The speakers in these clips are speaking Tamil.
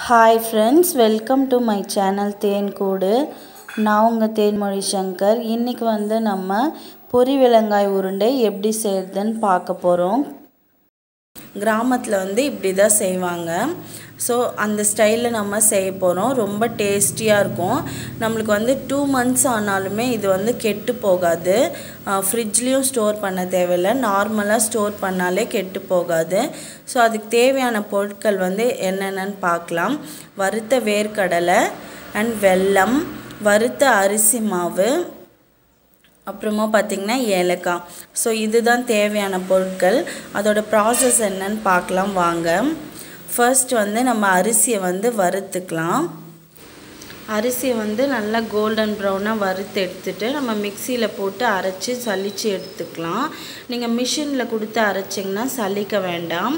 hi friends welcome to my channel Thenkoodu நான் உங்கள் தேன்மொழி சங்கர் இன்றைக்கி வந்து நம்ம பொரி வெங்காய உருண்டை எப்படி செய்கிறதுன்னு பார்க்க போகிறோம் கிராமத்தில் வந்து இப்படி தான் செய்வாங்க ஸோ அந்த ஸ்டைலில் நம்ம செய்ய போகிறோம் ரொம்ப டேஸ்டியாக இருக்கும் நம்மளுக்கு வந்து டூ மந்த்ஸ் ஆனாலுமே இது வந்து கெட்டு போகாது ஃப்ரிட்ஜ்லேயும் ஸ்டோர் பண்ண தேவையில்லை நார்மலாக ஸ்டோர் பண்ணாலே கெட்டு போகாது ஸோ அதுக்கு தேவையான பொருட்கள் வந்து என்னென்னு பார்க்கலாம் வறுத்த வேர்க்கடலை அண்ட் வெல்லம் வறுத்த அரிசி மாவு அப்புறமா பார்த்திங்கன்னா ஏலக்காய் ஸோ இதுதான் தேவையான பொருட்கள் அதோட ப்ராசஸ் என்னன்னு பார்க்கலாம் வாங்க ஃபர்ஸ்ட் வந்து நம்ம அரிசியை வந்து வறுத்துக்கலாம் அரிசியை வந்து நல்லா கோல்டன் ப்ரௌனாக வறுத்து எடுத்துட்டு நம்ம மிக்சியில் போட்டு அரைச்சி சலித்து எடுத்துக்கலாம் நீங்கள் மிஷினில் கொடுத்து அரைச்சிங்கன்னா சலிக்க வேண்டாம்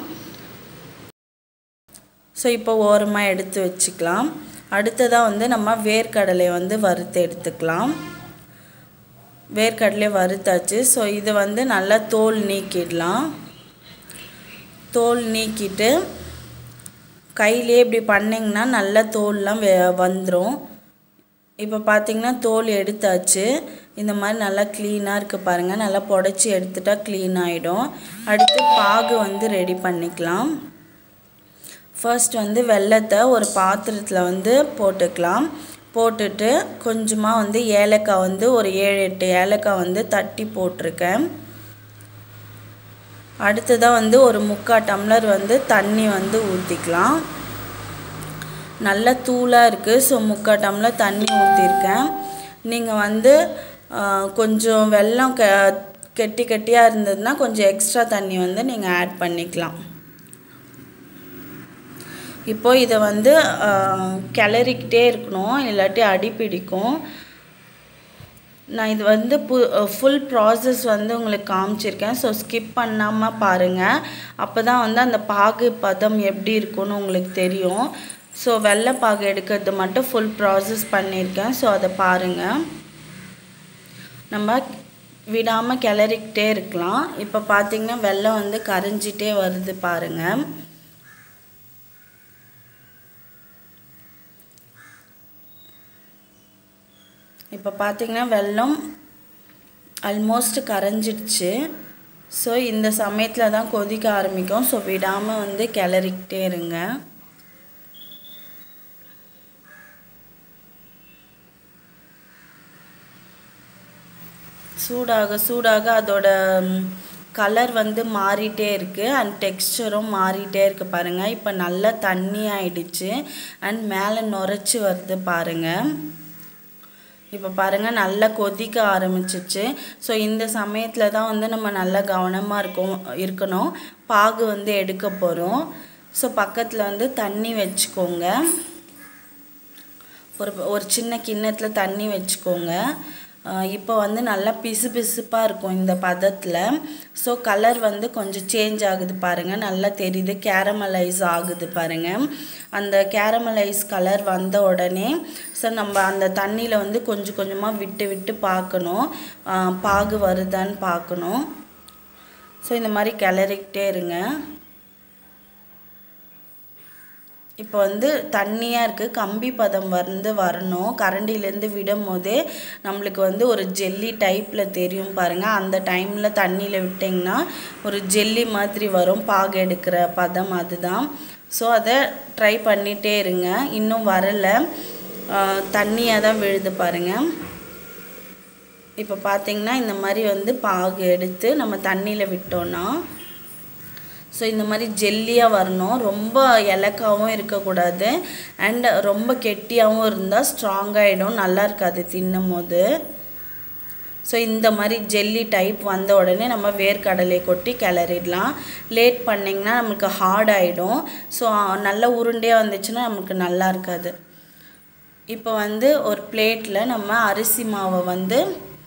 ஸோ இப்போ ஓரமாக எடுத்து வச்சுக்கலாம் அடுத்ததாக வந்து நம்ம வேர்க்கடலை வந்து வறுத்து எடுத்துக்கலாம் வேர்க்கடலை வறுத்தாச்சு ஸோ இதை வந்து நல்லா தோல் நீக்கிடலாம் தோல் நீக்கிட்டு கையிலே இப்படி பண்ணிங்கன்னா நல்லா தோல்லாம் வெ வந்துடும் இப்போ பார்த்திங்கன்னா தோல் எடுத்தாச்சு இந்த மாதிரி நல்லா க்ளீனாக இருக்குது பாருங்கள் நல்லா புடச்சி எடுத்துட்டா க்ளீன் ஆகிடும் அடுத்து பாகு வந்து ரெடி பண்ணிக்கலாம் ஃபர்ஸ்ட் வந்து வெள்ளத்தை ஒரு பாத்திரத்தில் வந்து போட்டுக்கலாம் போட்டுட்டு கொஞ்சமாக வந்து ஏலக்காய் வந்து ஒரு ஏழு எட்டு ஏலக்காய் வந்து தட்டி போட்டிருக்கேன் அடுத்ததாக வந்து ஒரு முக்கால் டம்ளர் வந்து தண்ணி வந்து ஊற்றிக்கலாம் நல்ல தூளாக இருக்குது ஸோ முக்கால் டம்ளர் தண்ணி ஊற்றிருக்கேன் நீங்கள் வந்து கொஞ்சம் வெள்ளம் கெ கெட்டி கெட்டியாக இருந்ததுன்னா கொஞ்சம் எக்ஸ்ட்ரா தண்ணி வந்து நீங்கள் ஆட் பண்ணிக்கலாம் இப்போது இதை வந்து கிளறிக்கிட்டே இருக்கணும் இல்லாட்டி அடி பிடிக்கும் நான் இது வந்து பு ஃபுல் ப்ராசஸ் வந்து உங்களுக்கு காமிச்சிருக்கேன் ஸோ ஸ்கிப் பண்ணாமல் பாருங்கள் அப்போ தான் வந்து அந்த பாகு பதம் எப்படி இருக்கும்னு உங்களுக்கு தெரியும் ஸோ வெள்ளை பாகு எடுக்கிறது மட்டும் ஃபுல் ப்ராசஸ் பண்ணியிருக்கேன் ஸோ அதை பாருங்கள் நம்ம விடாமல் கிளறிக்கிட்டே இருக்கலாம் இப்போ பார்த்திங்கன்னா வெள்ளம் வந்து கரைஞ்சிட்டே வருது பாருங்கள் இப்போ பார்த்திங்கன்னா வெள்ளம் ஆல்மோஸ்ட் கரைஞ்சிடுச்சு ஸோ இந்த சமயத்தில் தான் கொதிக்க ஆரம்பிக்கும் ஸோ விடாமல் வந்து கிளறிக்கிட்டே இருங்க சூடாக சூடாக அதோட கலர் வந்து மாறிட்டே இருக்குது அண்ட் டெக்ஸ்டரும் மாறிட்டே இருக்குது பாருங்கள் இப்போ நல்லா தண்ணி ஆயிடுச்சு அண்ட் மேலே நுரைச்சி வருது பாருங்கள் இப்போ பாருங்கள் நல்லா கொதிக்க ஆரம்பிச்சிச்சு ஸோ இந்த சமயத்தில் தான் வந்து நம்ம நல்லா கவனமாக இருக்கும் இருக்கணும் பாகு வந்து எடுக்க போகிறோம் ஸோ பக்கத்தில் வந்து தண்ணி வச்சுக்கோங்க ஒரு ஒரு சின்ன கிண்ணத்தில் தண்ணி வச்சுக்கோங்க இப்போ வந்து நல்லா பிசு பிசுப்பாக இருக்கும் இந்த பதத்தில் ஸோ கலர் வந்து கொஞ்சம் சேஞ்ச் ஆகுது பாருங்கள் நல்லா தெரியுது கேரமலைஸ் ஆகுது பாருங்கள் அந்த கேரமலைஸ் கலர் வந்த உடனே ஸோ நம்ம அந்த தண்ணியில் வந்து கொஞ்சம் கொஞ்சமாக விட்டு விட்டு பார்க்கணும் பாகு வருதான்னு பார்க்கணும் ஸோ இந்த மாதிரி கிளறிக்கிட்டே இருங்க இப்போ வந்து தண்ணியாக இருக்குது கம்பி பதம் வந்து வரணும் கரண்டிலேருந்து விடும் போதே நம்மளுக்கு வந்து ஒரு ஜெல்லி டைப்பில் தெரியும் பாருங்கள் அந்த டைமில் தண்ணியில் விட்டிங்கன்னா ஒரு ஜெல்லி மாதிரி வரும் பாகு எடுக்கிற பதம் அதுதான் ஸோ அதை ட்ரை பண்ணிகிட்டே இருங்க இன்னும் வரலை தண்ணியாக தான் விழுது பாருங்கள் இப்போ பார்த்திங்கன்னா இந்த மாதிரி வந்து பாகு எடுத்து நம்ம தண்ணியில் விட்டோன்னா ஸோ இந்த மாதிரி ஜெல்லியாக வரணும் ரொம்ப இலக்காவும் இருக்கக்கூடாது அண்ட் ரொம்ப கெட்டியாகவும் இருந்தால் ஸ்ட்ராங்காகிடும் நல்லா இருக்காது தின்னும் போது ஸோ இந்த மாதிரி ஜெல்லி டைப் வந்த உடனே நம்ம வேர்க்கடலை கொட்டி கிளறிடலாம் லேட் பண்ணிங்கன்னா நமக்கு ஹார்ட் ஆகிடும் ஸோ நல்ல உருண்டையாக வந்துச்சுன்னா நமக்கு நல்லா இருக்காது இப்போ வந்து ஒரு பிளேட்டில் நம்ம அரிசி மாவை வந்து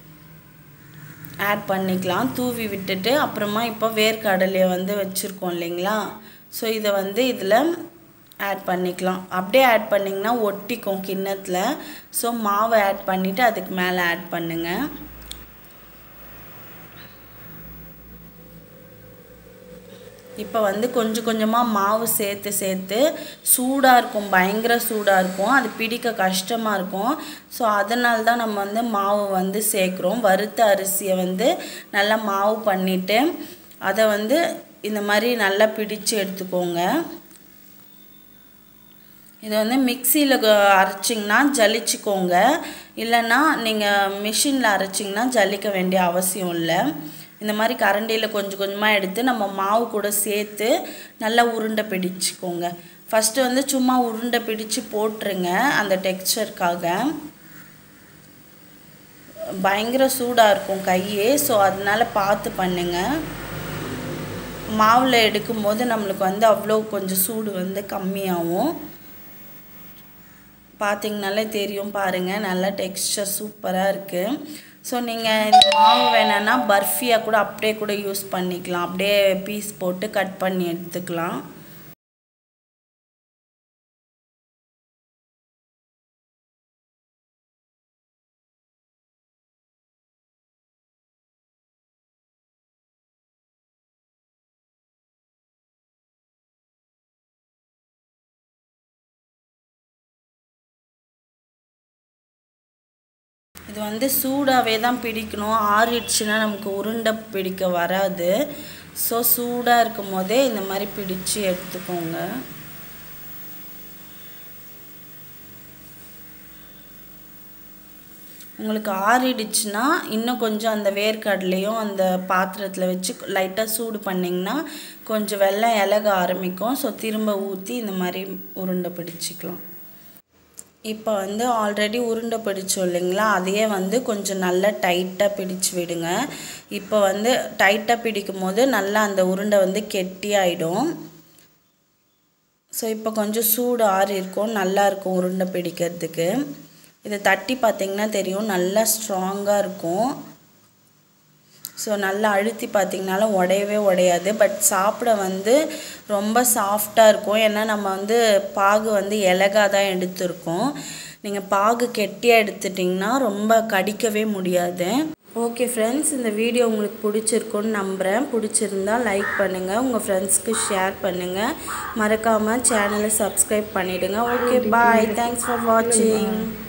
ஆட் பண்ணிக்கலாம் தூவி விட்டுட்டு அப்புறமா இப்போ வேர்க்கடலையை வந்து வச்சுருக்கோம் இல்லைங்களா ஸோ இதை வந்து இதில் ஆட் பண்ணிக்கலாம் அப்படியே ஆட் பண்ணிங்கன்னா ஒட்டிக்கும் கிண்ணத்தில் ஸோ மாவை ஆட் பண்ணிவிட்டு அதுக்கு மேலே ஆட் பண்ணுங்கள் இப்போ வந்து கொஞ்சம் கொஞ்சமாக மாவு சேர்த்து சேர்த்து சூடாக இருக்கும் பயங்கர சூடாக இருக்கும் அது பிடிக்க கஷ்டமாக இருக்கும் ஸோ அதனால தான் நம்ம வந்து மாவு வந்து சேர்க்குறோம் வறுத்த அரிசியை வந்து நல்லா மாவு பண்ணிவிட்டு அதை வந்து இந்த மாதிரி நல்லா பிடிச்சு எடுத்துக்கோங்க இது வந்து மிக்சியில் அரைச்சிங்கன்னா ஜலிச்சுக்கோங்க இல்லைன்னா நீங்கள் மிஷினில் அரைச்சிங்கன்னா ஜலிக்க வேண்டிய அவசியம் இல்லை இந்த மாதிரி கரண்டியில் கொஞ்சம் கொஞ்சமாக எடுத்து நம்ம மாவு கூட சேர்த்து நல்லா உருண்டை பிடிச்சிக்கோங்க ஃபஸ்ட்டு வந்து சும்மா உருண்டை பிடிச்சு போட்டுருங்க அந்த டெக்ஸ்சருக்காக பயங்கர சூடாக இருக்கும் கையே ஸோ அதனால பார்த்து பண்ணுங்கள் மாவில் எடுக்கும்போது நம்மளுக்கு வந்து அவ்வளோ கொஞ்சம் சூடு வந்து கம்மியாகும் பார்த்தீங்கனாலே தெரியும் பாருங்கள் நல்லா டெக்ஸ்டர் சூப்பராக இருக்குது ஸோ நீங்கள் இந்த மாவு வேணும்னா பர்ஃபியாக கூட அப்படியே கூட யூஸ் பண்ணிக்கலாம் அப்படியே பீஸ் போட்டு கட் பண்ணி எடுத்துக்கலாம் இது வந்து சூடாகவே தான் பிடிக்கணும் ஆறிடுச்சுன்னா நமக்கு உருண்டை பிடிக்க வராது ஸோ சூடாக இருக்கும் போதே இந்த மாதிரி பிடிச்சு எடுத்துக்கோங்க உங்களுக்கு ஆறிடுச்சுன்னா இன்னும் கொஞ்சம் அந்த வேர்க்கடலையும் அந்த பாத்திரத்தில் வச்சு லைட்டாக சூடு பண்ணிங்கன்னா கொஞ்சம் வெள்ளம் இலக ஆரம்பிக்கும் ஸோ திரும்ப ஊற்றி இந்த மாதிரி உருண்டை பிடிச்சிக்கலாம் இப்போ வந்து ஆல்ரெடி உருண்டை பிடிச்சோம் இல்லைங்களா அதையே வந்து கொஞ்சம் நல்லா டைட்டாக பிடிச்சு விடுங்க இப்போ வந்து டைட்டாக பிடிக்கும் போது நல்லா அந்த உருண்டை வந்து கெட்டியாயிடும் ஸோ இப்போ கொஞ்சம் சூடு ஆறி இருக்கும் நல்லா இருக்கும் உருண்டை பிடிக்கிறதுக்கு இதை தட்டி பார்த்திங்கன்னா தெரியும் நல்லா ஸ்ட்ராங்காக இருக்கும் ஸோ நல்லா அழுத்தி பார்த்திங்கனாலும் உடையவே உடையாது பட் சாப்பிட வந்து ரொம்ப சாஃப்டாக இருக்கும் ஏன்னா நம்ம வந்து பாகு வந்து இலகா தான் எடுத்திருக்கோம் நீங்கள் பாகு கெட்டியாக எடுத்துட்டிங்கன்னா ரொம்ப கடிக்கவே முடியாது ஓகே ஃப்ரெண்ட்ஸ் இந்த வீடியோ உங்களுக்கு பிடிச்சிருக்குன்னு நம்புகிறேன் பிடிச்சிருந்தா லைக் பண்ணுங்கள் உங்கள் ஃப்ரெண்ட்ஸ்க்கு ஷேர் பண்ணுங்கள் மறக்காமல் சேனலை சப்ஸ்கிரைப் பண்ணிவிடுங்க ஓகே பாய் தேங்க்ஸ் ஃபார் வாட்சிங்